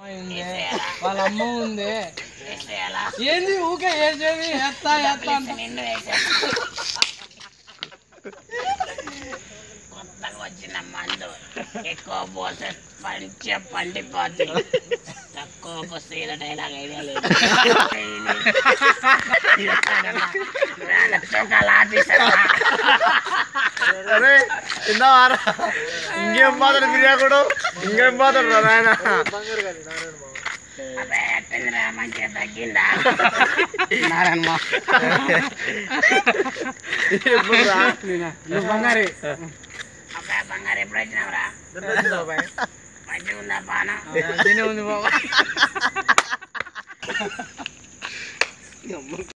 ఉంది వాళ్ళ అమ్మ ఉంది ఏంది ఊకే వేసేది ఎత్తా ఎత్తా అంట నిన్ను వేసా కొత్తగా వచ్చిన మందు ఎక్కువ పోతే పంచ పండిపోతుంది తక్కువ పోస్తే ఇలా డైలాగ్ ఐడియా లేదు తూకాలు ఆఫీసర్ అరే తిన్నావారా ఇంకేం బాధలు బిర్యాకుడు ఇంకేం బాధలు రా నాయన అబ్బే ఎట్టిందిరా మంచిగా తగ్గిందా నారాయణమా ఎప్పుడు రా? నువ్వు బంగారి అబ్బే బంగారు ఎప్పుడు వచ్చినావురా మంచిగా ఉందా పానం దీనే ఉంది బాబా